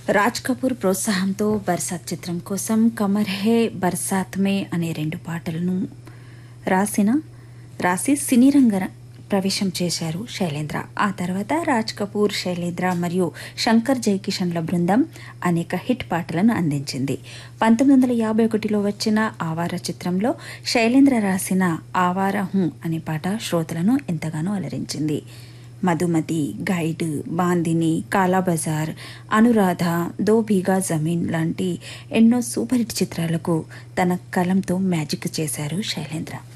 రాజ్ కపూర్ ప్రోత్సాహంతో బర్సాత్ చిత్రం కోసం కమర్ హే బర్సాత్ మే అనే రెండు పాటలను రాసిన రాసి సినీ రంగ ప్రవేశం చేశారు శైలేంద్ర ఆ తర్వాత రాజ్ కపూర్ శైలేంద్ర మరియు శంకర్ జయకిషన్ల బృందం అనేక హిట్ పాటలను అందించింది పంతొమ్మిది వందల యాభై ఒకటిలో వచ్చిన ఆవార చిత్రంలో శైలేంద్ర రాసిన ఆవార హూ అనే పాట శ్రోతలను ఎంతగానో అలరించింది మధుమతి గైడ్ బాందిని కాలాబజార్ అనురాధ దో భీగా జమీన్ లాంటి ఎన్నో సూపర్ హిట్ చిత్రాలకు తన కలంతో మ్యాజిక్ చేశారు శైలేంద్ర